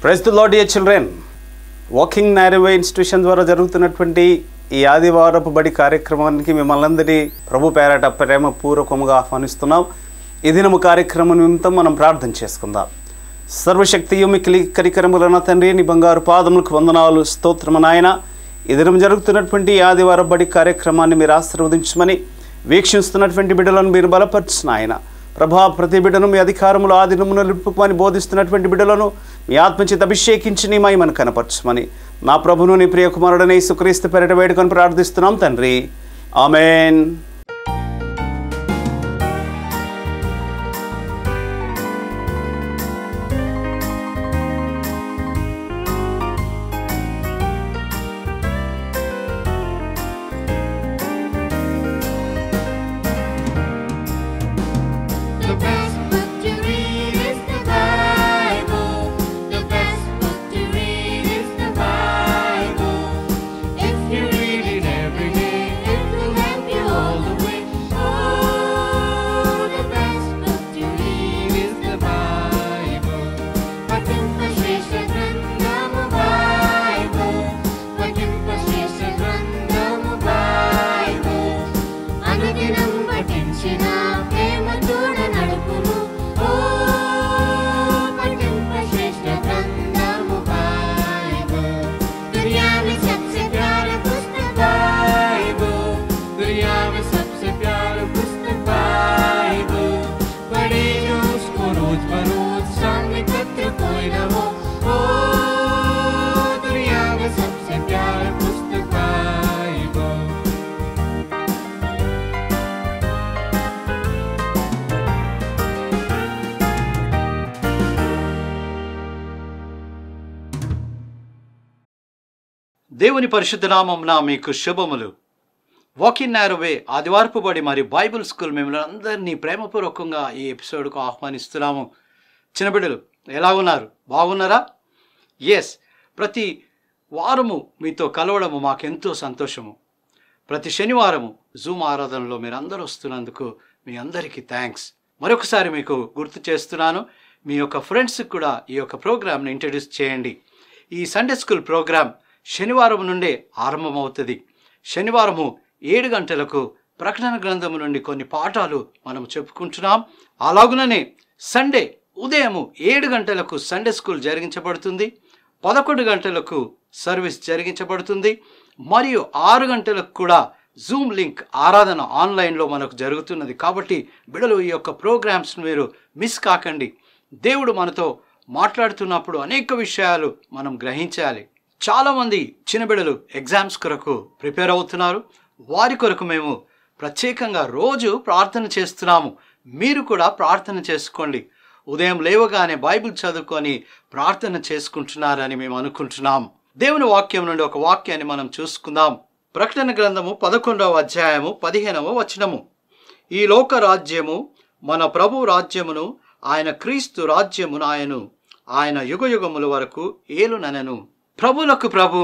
Press the lord a children walking narrow way institution ద్వారా జరుగుతున్నటువంటి ఈ ఆదివారపు బడి కార్యక్రమానికి మిమ్మల్ని అందరి ప్రభు పేరట ప్రేమ పూర్వకముగా ఆహ్వానిస్తున్నాం ఈ దినము కార్యక్రమం నిమిత్తం మనం ప్రార్థన చేసుకుందాం సర్వశక్తియు మికిలి కరికరములన తండ్రి నీ బంగారు పాదములకు వందనాలు స్తోత్రము నాయన ఈ దినం జరుగుతున్నటువంటి ఈ ఆదివారం బడి కార్యక్రమాన్ని మీరు ఆశీర్వదించమని వీక్షిస్తున్నటువంటి బిడ్డలను మీరు బలపరచిన ఆయన ప్రభా ప్రతి బిడ్డను మీ అధికారములు ఆ దినమును నిలుపుకోమని బోధిస్తున్నటువంటి బిడ్డలను మీ ఆత్మచేత అభిషేకించి నీ మహిమను కనపరచమని నా ప్రభును నీ ప్రియ కుమారుడనే సుక్రీస్తు పెరట వేడుకొని ప్రార్థిస్తున్నాం తండ్రి amen The best book to read is the Bible. The best book to read is the Bible. If you read it every day, it will help you all the way. Oh, the best book to read is the Bible. పఠింపశేష గ్రంథము Bible. పఠింపశేష గ్రంథము Bible. అనుదినం పఠించిన ప్రేమ తోడ నడుపును ఓ పఠింప శ్రేష్ఠ గ్రంథము Bible दुनिया में सबसे प्यारा पुस्तक बाइबल दुनिया में सबसे प्यारा पुस्तक बाइबल पढ़े जो उसको रोज बरोज सामने पत्र कोई न हो ओ दुनिया में सबसे प्यारा पुस्तक बाइबल దేవుని పరిశుద్ధ నామమున మీకు శుభములు వాకిన్ నారోవే ఆదివారపు బడి మరియు బైబిల్ స్కూల్ మిమ్మల్ని అందరినీ ప్రేమపూర్వకంగా ఈ ఎపిసోడ్కు ఆహ్వానిస్తున్నాము చిన్నబిడ్డలు ఎలా ఉన్నారు బాగున్నారా ఎస్ ప్రతి వారము మీతో కలవడము మాకెంతో సంతోషము ప్రతి శనివారము జూమ్ ఆరాధనలో మీరు అందరూ వస్తున్నందుకు మీ అందరికీ థ్యాంక్స్ మరొకసారి మీకు గుర్తు చేస్తున్నాను మీ యొక్క ఫ్రెండ్స్కి కూడా ఈ యొక్క ప్రోగ్రామ్ని ఇంట్రడ్యూస్ చేయండి ఈ సండే స్కూల్ ప్రోగ్రామ్ శనివారం నుండే ఆరంభమవుతుంది శనివారము ఏడు గంటలకు ప్రకటన గ్రంథము నుండి కొన్ని పాఠాలు మనం చెప్పుకుంటున్నాం అలాగుననే సండే ఉదయము ఏడు గంటలకు సండే స్కూల్ జరిగించబడుతుంది పదకొండు గంటలకు సర్వీస్ జరిగించబడుతుంది మరియు ఆరు గంటలకు కూడా జూమ్ లింక్ ఆరాధన ఆన్లైన్లో మనకు జరుగుతున్నది కాబట్టి బిడలు ఈ యొక్క ప్రోగ్రామ్స్ మీరు మిస్ కాకండి దేవుడు మనతో మాట్లాడుతున్నప్పుడు అనేక విషయాలు మనం గ్రహించాలి చాలామంది చిన్న బిడలు ఎగ్జామ్స్ కొరకు ప్రిపేర్ అవుతున్నారు వారి కొరకు మేము ప్రత్యేకంగా రోజు ప్రార్థన చేస్తున్నాము మీరు కూడా ప్రార్థన చేసుకోండి ఉదయం లేవగానే బైబిల్ చదువుకొని ప్రార్థన చేసుకుంటున్నారని మేము అనుకుంటున్నాం దేవుని వాక్యం నుండి ఒక వాక్యాన్ని మనం చూసుకుందాం ప్రకటన గ్రంథము పదకొండవ అధ్యాయము పదిహేనవ వచనము ఈ లోక రాజ్యము మన ప్రభు రాజ్యమును ఆయన క్రీస్తు రాజ్యమును ఆయను ఆయన యుగయుగముల వరకు ఏలుననను ప్రభులకు ప్రభు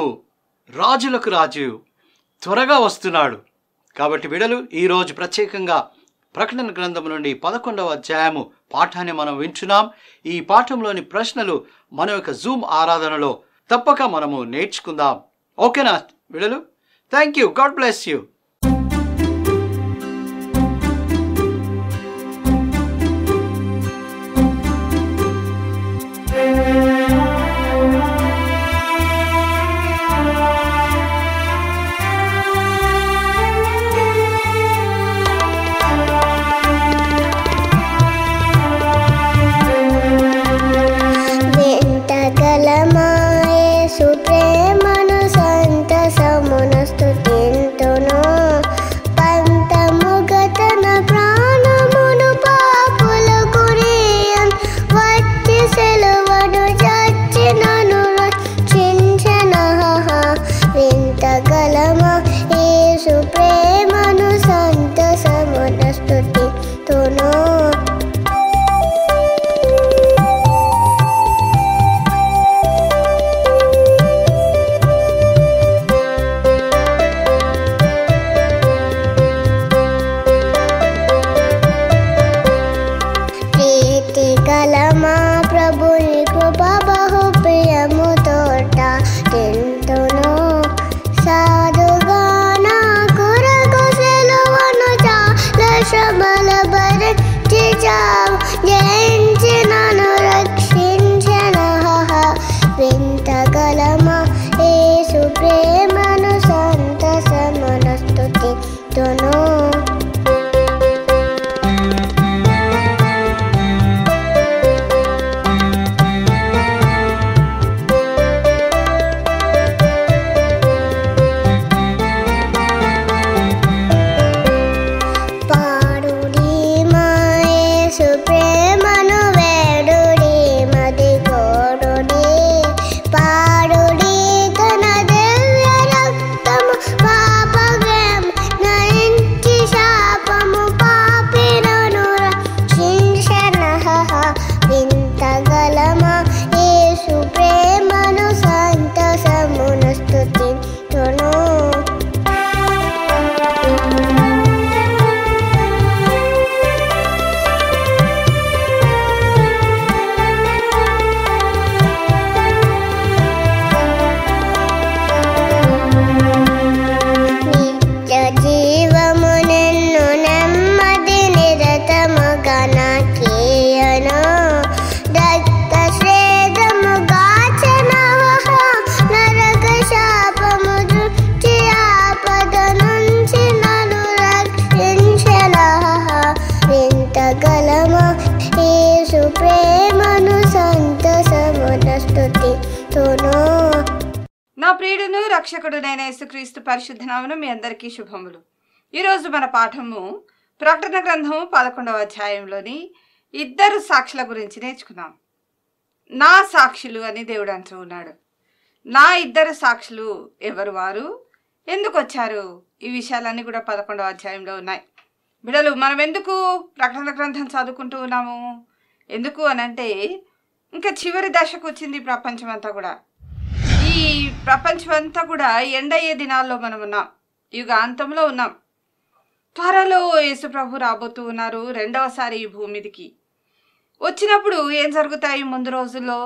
రాజులకు రాజు త్వరగా వస్తున్నాడు కాబట్టి బిడలు ఈరోజు ప్రత్యేకంగా ప్రకటన గ్రంథం నుండి పదకొండవ అధ్యాయము పాఠాన్ని మనం వింటున్నాం ఈ పాఠంలోని ప్రశ్నలు మన యొక్క జూమ్ ఆరాధనలో తప్పక మనము నేర్చుకుందాం ఓకేనా బిడలు thank you God bless you వెంటగలమాయేసు ప్రేమను సంతసమున స్తుతింతును శ్రమల భరించావు జయించి నన్ను రక్షించిన వింతగలమా యేసు ప్రేమను సంతసమున స్తుతితును పాడుడి మా యేసు ప్రేమను వేడుడి మది కోడుడి పాడుడి తన దివ్య రక్తము పాపగం నయించి శాపము పాపినను రక్షించన వింతగలమా యేసు ప్రేమను సంతసమున స్తుతింతును నిత్య జీవము నిన్ను నెమ్మది నిరతముగా నాకేయను రక్త శ్రేదము గాచన నరక శాపము దృష్టి ఆపద నుంచి నన్ను రక్షించన వింతగలమా యేసు ప్రేమను సంతసమున స్తుతితును నా ప్రియుడును రక్షకుడునైన యేసుక్రీస్తు పరిశుద్ధ నామమున మీ అందరికీ శుభములు ఈరోజు మన పాఠము ప్రకటన గ్రంథము పదకొండవ అధ్యాయంలోని ఇద్దరు సాక్షుల గురించి నేర్చుకున్నాం నా సాక్షులు అని దేవుడు అంటూ ఉన్నాడు నా ఇద్దరు సాక్షులు ఎవరు వారు ఎందుకు వచ్చారు ఈ విషయాలన్నీ కూడా పదకొండవ అధ్యాయంలో ఉన్నాయి బిడలు మనం ఎందుకు ప్రకటన గ్రంథం చదువుకుంటూ ఉన్నాము ఎందుకు అనంటే ఇంకా చివరి దశకు వచ్చింది ప్రపంచం అంతా కూడా ఈ ప్రపంచం అంతా కూడా ఎండయ్యే దినాల్లో మనం ఉన్నాం యుగాంతంలో ఉన్నాం త్వరలో యేసు ప్రభు రాబోతూ ఉన్నారు రెండవసారి ఈ భూమి మీదికి వచ్చినప్పుడు ఏం జరుగుతాయి ముందు రోజుల్లో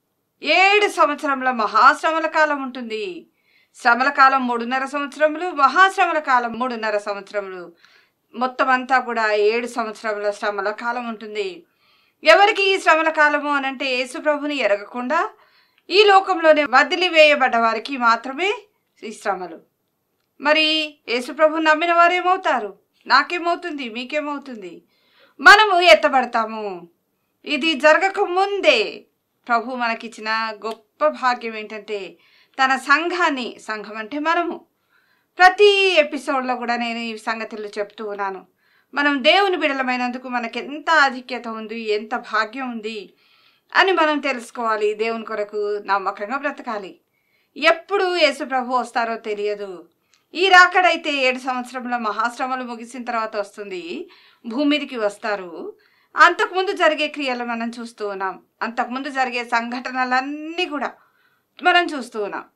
ఏడు సంవత్సరముల మహాశ్రమల కాలం ఉంటుంది శ్రమల కాలం మూడున్నర సంవత్సరములు మహాశ్రమల కాలం మూడున్నర సంవత్సరములు మొత్తం అంతా కూడా ఏడు సంవత్సరముల శ్రమల కాలం ఉంటుంది ఎవరికి ఈ శ్రమల కాలము అనంటే యేసు ప్రభుని ఎరగకుండా ఈ లోకంలోనే వదిలివేయబడ్డ వారికి మాత్రమే ఈ శ్రమలు మరి యేసుప్రభు నమ్మిన వారు ఏమవుతారు నాకేమవుతుంది మీకేమవుతుంది మనము ఎత్తబడతాము ఇది జరగక ముందే ప్రభు మనకిచ్చిన గొప్ప భాగ్యం ఏంటంటే తన సంఘాన్ని సంఘం అంటే మనము ప్రతి ఎపిసోడ్లో కూడా నేను ఈ సంగతులు చెప్తూ ఉన్నాను మనం దేవుని బిడలమైనందుకు మనకి ఎంత ఆధిక్యత ఉంది ఎంత భాగ్యం ఉంది అని మనం తెలుసుకోవాలి దేవుని కొరకు నమ్మకంగా బ్రతకాలి ఎప్పుడు యేసు ప్రభు వస్తారో తెలియదు ఈ రాకడైతే ఏడు సంవత్సరంలో మహాశ్రమలు ముగిసిన తర్వాత వస్తుంది భూమి మీదకి వస్తారు అంతకుముందు జరిగే క్రియలు మనం చూస్తూ ఉన్నాం అంతకుముందు జరిగే సంఘటనలన్నీ కూడా మనం చూస్తూ ఉన్నాం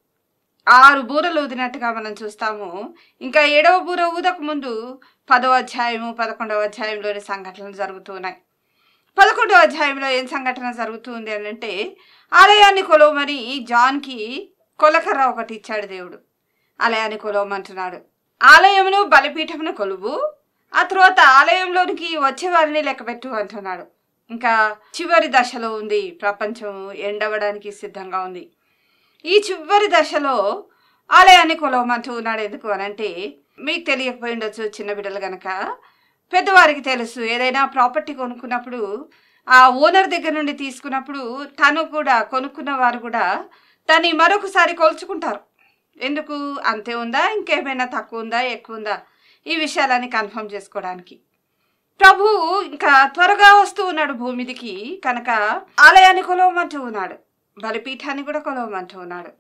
ఆరు బూరలు ఊదినట్టుగా మనం చూస్తాము ఇంకా ఏడవ బూర ఊదక ముందు పదవ అధ్యాయము పదకొండవ అధ్యాయంలోని సంఘటనలు జరుగుతూ ఉన్నాయి పదకొండవ అధ్యాయంలో ఏం సంఘటన జరుగుతుంది అని అంటే ఆలయాన్ని కొలవమని జాన్కి కొలకర్ర ఒకటి ఇచ్చాడు దేవుడు ఆలయాన్ని కొలవమంటున్నాడు ఆలయమును బలిపీఠమును కొలువు ఆ తర్వాత ఆలయంలోనికి వచ్చే వారిని లెక్కపెట్టు అంటున్నాడు ఇంకా చివరి దశలో ఉంది ప్రపంచం ఎండవడానికి సిద్ధంగా ఉంది ఈ చివరి దశలో ఆలయాన్ని కొలవమంటూ ఉన్నాడు ఎందుకు అనంటే మీకు తెలియకపోయి ఉండొచ్చు చిన్న బిడ్డలు గనక పెద్దవారికి తెలుసు ఏదైనా ప్రాపర్టీ కొనుక్కున్నప్పుడు ఆ ఓనర్ దగ్గర నుండి తీసుకున్నప్పుడు తను కూడా కొనుక్కున్న వారు కూడా దాన్ని మరొకసారి కొలుచుకుంటారు ఎందుకు అంతే ఉందా ఇంకేమైనా తక్కువ ఉందా ఎక్కువ ఉందా ఈ విషయాలన్నీ కన్ఫర్మ్ చేసుకోవడానికి ప్రభు ఇంకా త్వరగా వస్తూ ఉన్నాడు భూమిదికి కనుక ఆలయాన్ని కొలవమంటూ ఉన్నాడు బలిపీఠాన్ని కూడా కొలవమంటూ ఉన్నాడు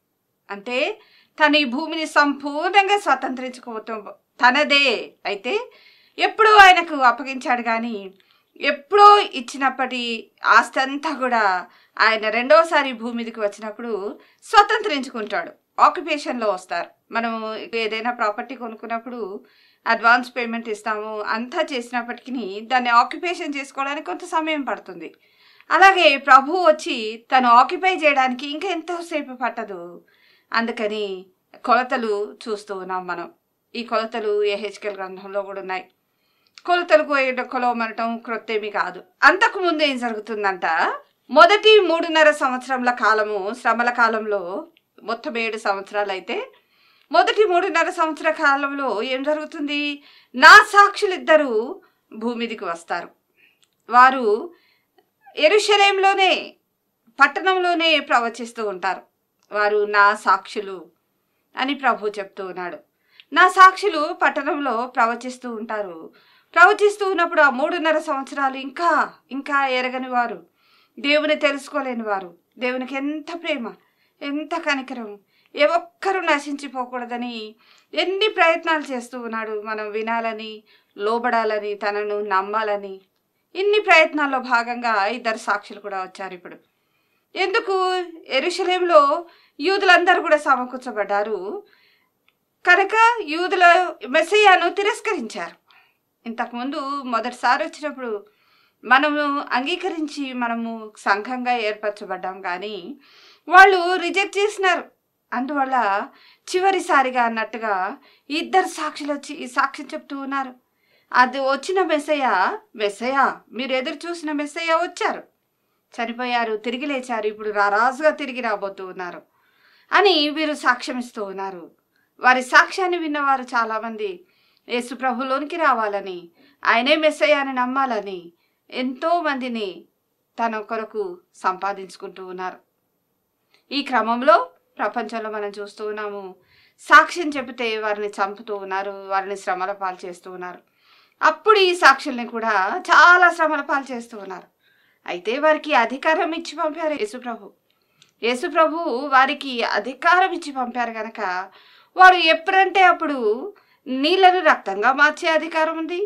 అంటే తన ఈ భూమిని సంపూర్ణంగా స్వతంత్రించుకోవటం తనదే అయితే ఎప్పుడో ఆయనకు అప్పగించాడు కానీ ఎప్పుడో ఇచ్చినప్పటి ఆస్తి అంతా కూడా ఆయన రెండవసారి భూమి మీదకి వచ్చినప్పుడు స్వతంత్రించుకుంటాడు ఆక్యుపేషన్లో వస్తారు మనం ఏదైనా ప్రాపర్టీ కొనుక్కున్నప్పుడు అడ్వాన్స్ పేమెంట్ ఇస్తాము అంతా చేసినప్పటికీ దాన్ని ఆక్యుపేషన్ చేసుకోవడానికి కొంత సమయం పడుతుంది అలాగే ప్రభు వచ్చి తను ఆక్యుపై చేయడానికి ఇంకా ఎంతోసేపు పట్టదు అందుకని కొలతలు చూస్తూ ఉన్నాం మనం ఈ కొలతలు ఏహెచ్కెల్ గ్రంథంలో కూడా ఉన్నాయి కొలతలు కోయడం కొలవమనటం క్రొత్తేమి కాదు అంతకు ముందు ఏం జరుగుతుందంట మొదటి మూడున్నర సంవత్సరముల కాలము శ్రమల కాలంలో మొత్తం ఏడు సంవత్సరాలు అయితే మొదటి మూడున్నర సంవత్సర కాలంలో ఏం జరుగుతుంది నా సాక్షులిద్దరూ భూమి మీదకి వస్తారు వారు ఎరుషలేంలోనే పట్టణంలోనే ప్రవచిస్తూ ఉంటారు వారు నా సాక్షులు అని ప్రభు చెప్తూ ఉన్నాడు నా సాక్షులు పట్టణంలో ప్రవచిస్తూ ఉంటారు ప్రవచిస్తూ ఉన్నప్పుడు ఆ మూడున్నర సంవత్సరాలు ఇంకా ఇంకా ఎరగని వారు దేవుని తెలుసుకోలేని వారు దేవునికి ఎంత ప్రేమ ఎంత కనికరం ఏ ఒక్కరూ నశించిపోకూడదని ఎన్ని ప్రయత్నాలు చేస్తూ ఉన్నాడు మనం వినాలని లోబడాలని తనను నమ్మాలని ఇన్ని ప్రయత్నాల్లో భాగంగా ఇద్దరు సాక్షులు కూడా వచ్చారు ఇప్పుడు ఎందుకు ఎరుషలేంలో యూదులందరూ కూడా సమకూర్చబడ్డారు కనుక యూదుల మెస్సయ్యాను తిరస్కరించారు ఇంతకుముందు మొదటిసారి వచ్చినప్పుడు మనము అంగీకరించి మనము సంఘంగా ఏర్పరచబడ్డాం కానీ వాళ్ళు రిజెక్ట్ చేసినారు అందువల్ల చివరిసారిగా అన్నట్టుగా ఇద్దరు సాక్షులు వచ్చి ఈ సాక్ష్యం చెప్తూ ఉన్నారు అది వచ్చిన మెస్సయ్య మెస్సయ్య మీరు ఎదురు చూసిన మెస్సయ్య వచ్చారు చనిపోయారు తిరిగి లేచారు ఇప్పుడు రారాజుగా తిరిగి రాబోతూ ఉన్నారు అని వీరు సాక్ష్యం ఇస్తూ ఉన్నారు వారి సాక్ష్యాన్ని విన్నవారు చాలామంది యేసు ప్రభులోనికి రావాలని ఆయనే మెస్సయ్య అని నమ్మాలని ఎంతో మందిని తన కొరకు సంపాదించుకుంటూ ఉన్నారు ఈ క్రమంలో ప్రపంచంలో మనం చూస్తూ ఉన్నాము సాక్ష్యం చెబితే వారిని చంపుతూ ఉన్నారు వారిని శ్రమల పాలు చేస్తూ ఉన్నారు అప్పుడు ఈ సాక్షుల్ని కూడా చాలా శ్రమల పాలు చేస్తూ ఉన్నారు అయితే వారికి అధికారం ఇచ్చి పంపారు యేసుప్రభు యేసుప్రభు వారికి అధికారం ఇచ్చి పంపారు గనక వారు ఎప్పుడంటే అప్పుడు నీళ్లను రక్తంగా మార్చే అధికారం ఉంది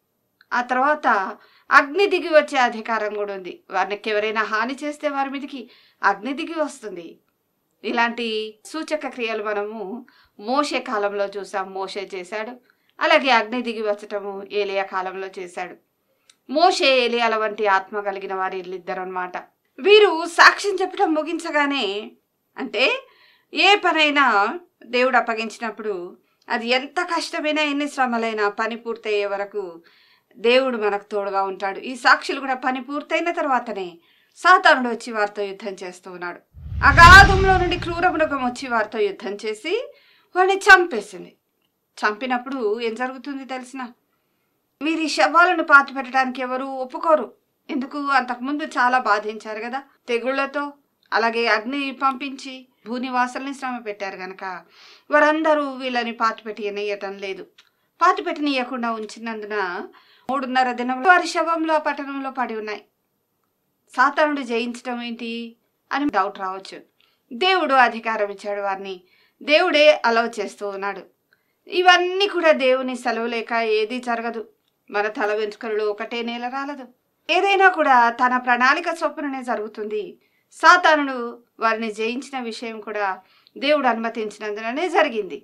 ఆ తర్వాత అగ్ని దిగి వచ్చే అధికారం కూడా ఉంది వారికి ఎవరైనా హాని చేస్తే వారి మీదకి అగ్ని దిగి వస్తుంది ఇలాంటి సూచక క్రియలు మనము మోషే కాలంలో చూసాం మోషే చేశాడు అలాగే అగ్ని దిగి వచ్చటము ఏలియా కాలంలో చేశాడు మోషే ఏలియాల వంటి ఆత్మ కలిగిన వారి వీళ్ళిద్దరు అనమాట వీరు సాక్ష్యం చెప్పడం ముగించగానే అంటే ఏ పనైనా దేవుడు అప్పగించినప్పుడు అది ఎంత కష్టమైనా ఎన్ని శ్రమలైనా పని పూర్తయ్యే వరకు దేవుడు మనకు తోడుగా ఉంటాడు ఈ సాక్షులు కూడా పని పూర్తయిన తర్వాతనే సాతానుడు వచ్చి వారితో యుద్ధం చేస్తూ ఉన్నాడు అగాధంలో నుండి క్రూర మృగం వచ్చి వారితో యుద్ధం చేసి వాడిని చంపేసింది చంపినప్పుడు ఏం జరుగుతుంది తెలిసిన వీరి శవాలను పాతి పెట్టడానికి ఎవరు ఒప్పుకోరు ఎందుకు అంతకుముందు చాలా బాధించారు కదా తెగుళ్లతో అలాగే అగ్ని పంపించి భూనివాసుల్ని శ్రమ పెట్టారు గనక వారందరూ వీళ్ళని పాతి పెట్టియనీయటం లేదు పాతి పెట్టనీయకుండా ఉంచినందున మూడున్నర దినం వారి శవంలో ఆ పట్టణంలో పడి ఉన్నాయి సాతానుడు జయించడం ఏంటి అని డౌట్ రావచ్చు దేవుడు అధికారం ఇచ్చాడు వారిని దేవుడే అలవ్ చేస్తూ ఉన్నాడు ఇవన్నీ కూడా దేవుని సెలవు లేక ఏది జరగదు మన తల వెంట్రుకలు ఒకటే నేల రాలదు ఏదైనా కూడా తన ప్రణాళిక చొప్పుననే జరుగుతుంది సాతానుడు వారిని జయించిన విషయం కూడా దేవుడు అనుమతించినందుననే జరిగింది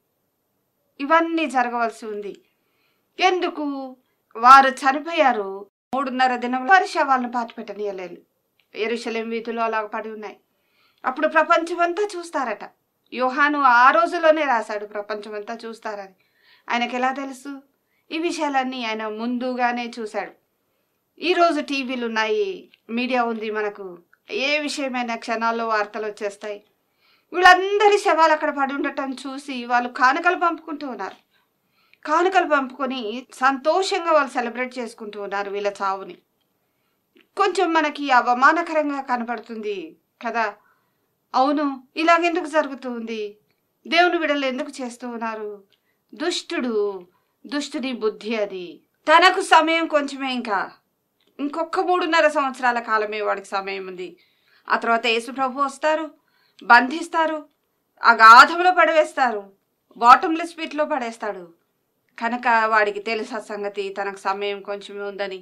ఇవన్నీ జరగవలసి ఉంది ఎందుకు వారు చనిపోయారు మూడున్నర దినం వారి శవాలను పాతిపెట్టనీయలేదు ఎరుశలేం వీధులు అలా పడి ఉన్నాయి అప్పుడు ప్రపంచమంతా చూస్తారట యోహాను ఆ రోజులోనే రాశాడు ప్రపంచమంతా చూస్తారని ఆయనకి ఎలా తెలుసు ఈ విషయాలన్నీ ఆయన ముందుగానే చూశాడు ఈరోజు టీవీలు ఉన్నాయి మీడియా ఉంది మనకు ఏ విషయమైనా క్షణాల్లో వార్తలు వచ్చేస్తాయి వీళ్ళందరి శవాలు అక్కడ పడి ఉండటం చూసి వాళ్ళు కానుకలు పంపుకుంటూ ఉన్నారు కానుకలు పంపుకొని సంతోషంగా వాళ్ళు సెలబ్రేట్ చేసుకుంటూ ఉన్నారు వీళ్ళ చావుని కొంచెం మనకి అవమానకరంగా కనపడుతుంది కదా అవును ఇలాగెందుకు జరుగుతుంది దేవుని విడలు ఎందుకు చేస్తూ ఉన్నారు దుష్టుడు దుష్టుని బుద్ధి అది తనకు సమయం కొంచెమే ఇంకా ఇంకొక మూడున్నర సంవత్సరాల కాలమే వాడికి సమయం ఉంది ఆ తర్వాత యేసు ప్రభు వస్తారు బంధిస్తారు అగాధంలో పడవేస్తారు బాటంలెస్ పిట్లో పడేస్తాడు కనుక వాడికి తెలుసు ఆ సంగతి తనకు సమయం కొంచెమే ఉందని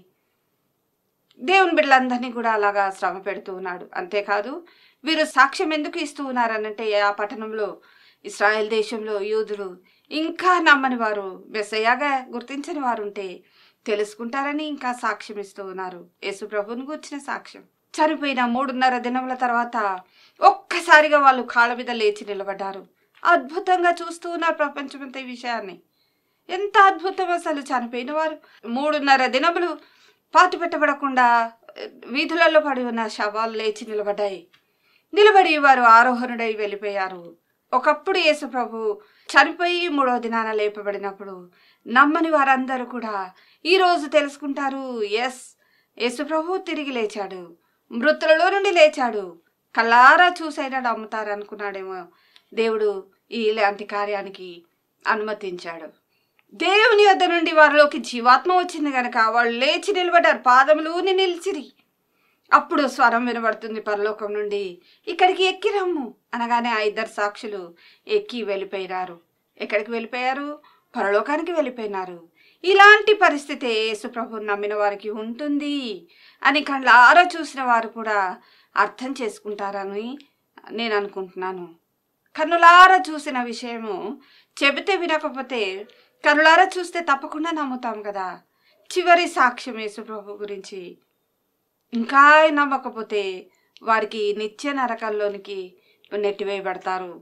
దేవుని బిడ్డలందరినీ కూడా అలాగా శ్రమ పెడుతూ ఉన్నాడు అంతేకాదు వీరు సాక్ష్యం ఎందుకు ఇస్తూ ఉన్నారనంటే ఆ పట్టణంలో ఇస్రాయెల్ దేశంలో యూదులు ఇంకా నమ్మని వారు మెస్సయ్యాగా గుర్తించని వారు ఉంటే తెలుసుకుంటారని ఇంకా సాక్ష్యం ఇస్తూ ఉన్నారు యేసు ప్రభుని గుర్చిన సాక్ష్యం చనిపోయిన మూడున్నర దినముల తర్వాత ఒక్కసారిగా వాళ్ళు కాళ్ళ మీద లేచి నిలబడ్డారు అద్భుతంగా చూస్తూ ఉన్నారు ప్రపంచమంతా ఈ విషయాన్ని ఎంత అద్భుతం అసలు చనిపోయిన వారు మూడున్నర దినములు పాతి పెట్టబడకుండా వీధులలో పడి ఉన్న శవాలు లేచి నిలబడ్డాయి నిలబడి వారు ఆరోహణుడై వెళ్ళిపోయారు ఒకప్పుడు యేసు ప్రభు చనిపోయి మూడో దినాన లేపబడినప్పుడు నమ్మని వారందరూ కూడా ఈ రోజు తెలుసుకుంటారు ఎస్ యేసు ప్రభు తిరిగి లేచాడు మృతులలో నుండి లేచాడు కళ్ళారా చూసైనా నమ్ముతారు అనుకున్నాడేమో దేవుడు ఇలాంటి కార్యానికి అనుమతించాడు దేవుని వద్ద నుండి వారిలోకి జీవాత్మ వచ్చింది గనక వాళ్ళు లేచి నిలబడ్డారు పాదములూని నిలిచిరి అప్పుడు స్వరం వినబడుతుంది పరలోకం నుండి ఇక్కడికి ఎక్కి రమ్ము అనగానే ఆ ఇద్దరు సాక్షులు ఎక్కి వెళ్ళిపోయినారు ఎక్కడికి వెళ్ళిపోయారు పరలోకానికి వెళ్ళిపోయినారు ఇలాంటి పరిస్థితి యేసుప్రభుని నమ్మిన వారికి ఉంటుంది అని కళ్ళారా చూసిన వారు కూడా అర్థం చేసుకుంటారని నేను అనుకుంటున్నాను కన్నులారా చూసిన విషయము చెబితే వినకపోతే కన్నులారా చూస్తే తప్పకుండా నమ్ముతాం కదా చివరి సాక్ష్యం యేసుప్రభు గురించి ఇంకా నమ్మకపోతే వారికి నిత్య నరకంలోనికి నెట్టివేయబడతారు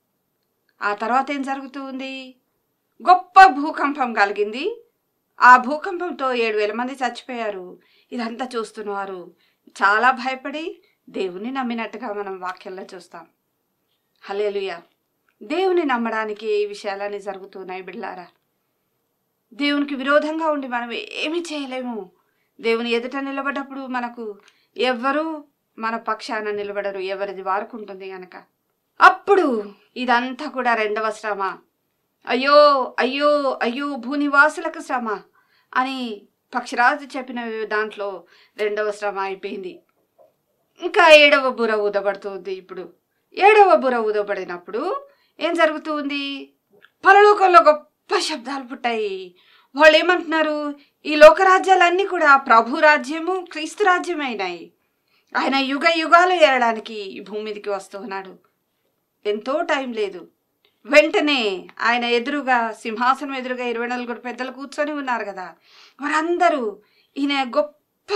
ఆ తర్వాత ఏం జరుగుతుంది గొప్ప భూకంపం కలిగింది ఆ భూకంపంతో ఏడు వేల మంది చచ్చిపోయారు ఇదంతా చూస్తున్నవారు చాలా భయపడి దేవుని నమ్మినట్టుగా మనం వాక్యంలో చూస్తాం హలేలుయ దేవుని నమ్మడానికి ఈ విషయాలన్నీ జరుగుతున్నాయి బిళ్ళారా దేవునికి విరోధంగా ఉండి మనం ఏమీ చేయలేము దేవుని ఎదుట నిలబడ్డప్పుడు మనకు ఎవ్వరూ మన పక్షాన నిలబడరు ఎవరిది వారికి ఉంటుంది గనక అప్పుడు ఇదంతా కూడా రెండవ శ్రమ అయ్యో అయ్యో అయ్యో భూనివాసులకు శ్రమ అని పక్షిరాజు చెప్పిన దాంట్లో రెండవ శ్రమ అయిపోయింది ఇంకా ఏడవ బుర ఊదబడుతుంది ఇప్పుడు ఏడవ బుర ఊదబడినప్పుడు ఏం జరుగుతుంది పరలోకంలో గొప్ప శబ్దాలు పుట్టాయి వాళ్ళు ఏమంటున్నారు ఈ లోకరాజ్యాలన్నీ కూడా ప్రభు రాజ్యము క్రీస్తు రాజ్యం అయినాయి ఆయన యుగ యుగాలు ఏరడానికి ఈ భూమి మీదకి వస్తూ ఉన్నాడు ఎంతో టైం లేదు వెంటనే ఆయన ఎదురుగా సింహాసనం ఎదురుగా ఇరవై నలుగురు పెద్దలు కూర్చొని ఉన్నారు కదా వారందరూ ఈయన గొప్ప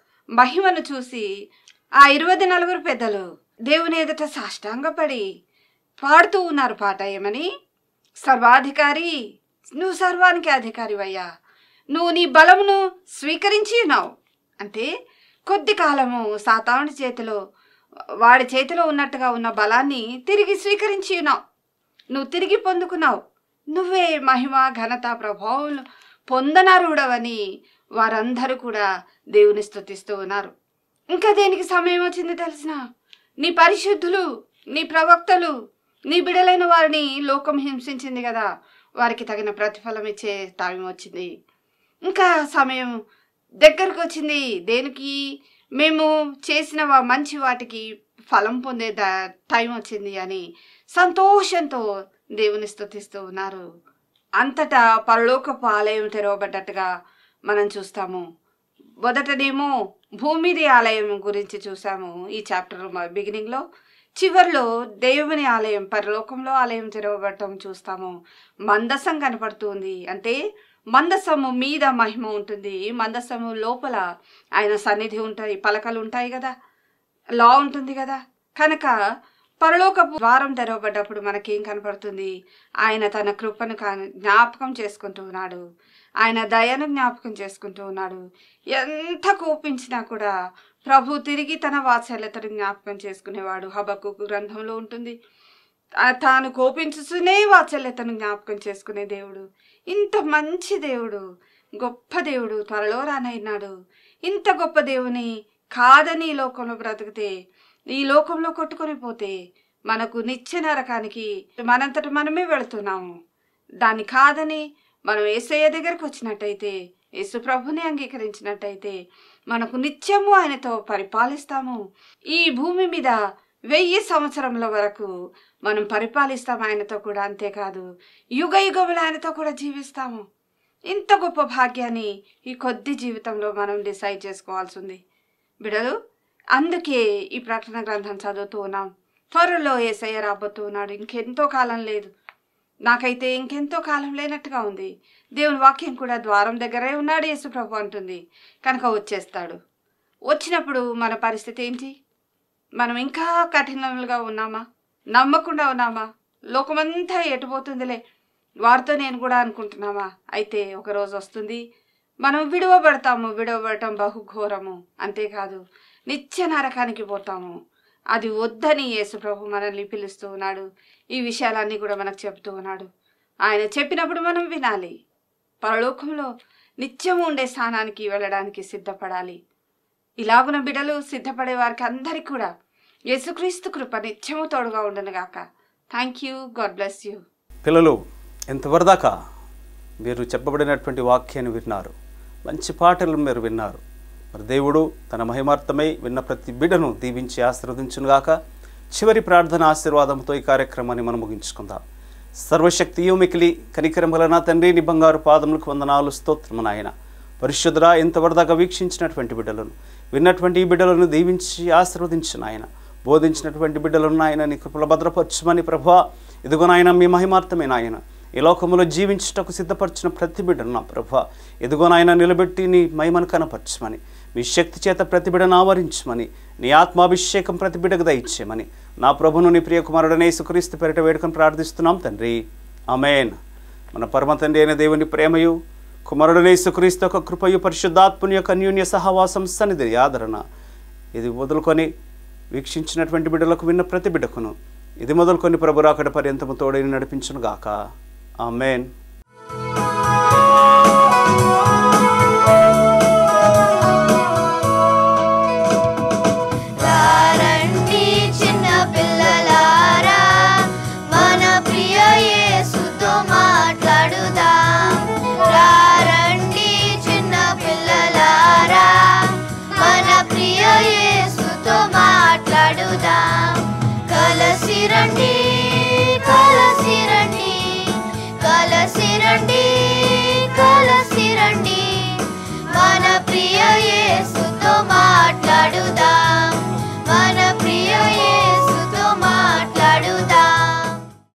మహిమను చూసి ఆ ఇరవై నలుగురు పెద్దలు దేవుని ఎదుట సాష్టాంగపడి పాడుతూ ఉన్నారు పాట ఏమని సర్వాధికారి నువ్వు సర్వానికి అధికారివయ్యా నువ్వు నీ బలమును స్వీకరించి ఉన్నావు అంటే కొద్ది కాలము సాతానుడి చేతిలో వాడి చేతిలో ఉన్నట్టుగా ఉన్న బలాన్ని తిరిగి స్వీకరించి ఉన్నావు నువ్వు తిరిగి పొందుకున్నావు నువ్వే మహిమ ఘనత ప్రభావం పొందనరుడవని వారందరూ కూడా దేవుని స్తుతిస్తూ ఉన్నారు ఇంకా దేనికి సమయం వచ్చింది తెలిసిన నీ పరిశుద్ధులు నీ ప్రవక్తలు నీ బిడలైన వారిని లోకం హింసించింది కదా వారికి తగిన ప్రతిఫలం ఇచ్చే టైం వచ్చింది ఇంకా సమయం దగ్గరకు వచ్చింది దేనికి మేము చేసిన వా- మంచి వాటికి ఫలం పొందే ద టైం వచ్చింది అని సంతోషంతో దేవుని స్తుతిస్తూ ఉన్నారు అంతటా పరలోకపు ఆలయం తెరవబడ్డట్టుగా మనం చూస్తాము మొదటనేమో భూమిది ఆలయం గురించి చూసాము ఈ చాప్టర్ బిగినింగ్లో చివరిలో దేవుని ఆలయం పరలోకంలో ఆలయం తెరవబడటం చూస్తాము మందసం కనపడుతుంది అంటే మందసము మీద మహిమ ఉంటుంది మందసము లోపల ఆయన సన్నిధి ఉంటాయి పలకలు ఉంటాయి కదా లా ఉంటుంది కదా కనుక పరలోకపు ద్వారం తెరవబడ్డప్పుడు మనకేం కనపడుతుంది ఆయన తన కృపను కా- జ్ఞాపకం చేసుకుంటూ ఉన్నాడు ఆయన దయను జ్ఞాపకం చేసుకుంటూ ఉన్నాడు ఎంత కోపించినా కూడా ప్రభు తిరిగి తన వాత్సల్యతను జ్ఞాపకం చేసుకునేవాడు హబక్కు గ్రంథంలో ఉంటుంది ఆ తాను కోపించుతూనే వాత్సల్యతను జ్ఞాపకం చేసుకునే దేవుడు ఇంత మంచి దేవుడు గొప్ప దేవుడు త్వరలో రానైనాడు ఇంత గొప్ప దేవుని కాదని ఈ లోకంలో బ్రతికితే ఈ లోకంలో కొట్టుకొని పోతే మనకు నిత్య నరకానికి మనంతట మనమే వెళుతున్నాము దాన్ని కాదని మనం ఏసయ్య దగ్గరకు వచ్చినట్టయితే యేసు ప్రభుని అంగీకరించినట్టయితే మనకు నిత్యము ఆయనతో పరిపాలిస్తాము ఈ భూమి మీద వెయ్యి సంవత్సరముల వరకు మనం పరిపాలిస్తాం ఆయనతో కూడా అంతేకాదు యుగ యుగములు ఆయనతో కూడా జీవిస్తాము ఇంత గొప్ప భాగ్యాన్ని ఈ కొద్ది జీవితంలో మనం డిసైడ్ చేసుకోవాల్సి ఉంది బిడలు అందుకే ఈ ప్రకటన గ్రంథం చదువుతూ ఉన్నాం త్వరలో ఏసయ్య రాబోతూ ఉన్నాడు ఇంకెంతో కాలం లేదు నాకైతే ఇంకెంతో కాలం లేనట్టుగా ఉంది దేవుని వాక్యం కూడా ద్వారం దగ్గరే ఉన్నాడు యేసుప్రభు అంటుంది కనుక వచ్చేస్తాడు వచ్చినప్పుడు మన పరిస్థితి ఏంటి మనం ఇంకా కఠినలుగా ఉన్నామా నమ్మకుండా ఉన్నామా లోకమంతా ఎటుపోతుందిలే వారితో నేను కూడా అనుకుంటున్నామా అయితే ఒక రోజు వస్తుంది మనం విడువబడతాము విడువబడటం బహుఘోరము అంతేకాదు నిత్య నరకానికి పోతాము అది వద్దని యేసు ప్రభు మనల్ని పిలుస్తూ ఉన్నాడు ఈ విషయాలన్నీ కూడా మనకు చెప్తూ ఉన్నాడు ఆయన చెప్పినప్పుడు మనం వినాలి పరలోకంలో నిత్యము ఉండే స్థానానికి వెళ్ళడానికి సిద్ధపడాలి ఇలాగున బిడలు సిద్ధపడే వారికి అందరికీ కూడా యేసుక్రీస్తు కృప నిత్యము తోడుగా ఉండనుగాక thank you God bless you పిల్లలు ఎంతవరదాకా మీరు చెప్పబడినటువంటి వాక్యాన్ని విన్నారు మంచి పాటలు మీరు విన్నారు మరి దేవుడు తన మహిమార్థమై విన్న ప్రతి బిడ్డను దీవించి ఆశీర్వదించునుగాక చివరి ప్రార్థన ఆశీర్వాదంతో ఈ కార్యక్రమాన్ని మనం ముగించుకుందాం సర్వశక్తియు మికిలి కనికరం వలన తండ్రి నీ బంగారు పాదములకు వందనాలు స్తోత్రము నాయన పరిశుద్ధురా ఎంతవరదాకా వీక్షించినటువంటి బిడ్డలను విన్నటువంటి ఈ బిడ్డలను దీవించి ఆశీర్వదించు నాయన బోధించినటువంటి బిడ్డలను ఆయన నీ కృపల భద్రపరచుమని ప్రభా ఇదిగో నాయన మీ మహిమార్థమే నాయన ఈ లోకములో జీవించుటకు సిద్ధపరిచిన ప్రతి బిడ్డను నా ప్రభా ఇదిగో నాయన నిలబెట్టి నీ మహిమను కనపరచమని మీ శక్తి చేత ప్రతి బిడ్డను ఆవరించమని నీ ఆత్మాభిషేకం ప్రతి బిడ్డకు దయచేయమని నా ప్రభును నీ ప్రియ కుమారుడనే సుక్రీస్తు పేరిట వేడుకొని ప్రార్థిస్తున్నాం తండ్రి అమేన్ మన పరమ తండ్రి అయిన దేవుని ప్రేమయు కుమారుడనే సుక్రీస్తు యొక్క కృపయు పరిశుద్ధాత్ముని యొక్క అన్యోన్య సహవాసం సన్నిధి ఆదరణ ఇది వదులుకొని వీక్షించినటువంటి బిడ్డలకు విన్న ప్రతి బిడ్డకును ఇది మొదలుకొని ప్రభు రాకడ పర్యంతము తోడని నడిపించును గాక ఆమెన్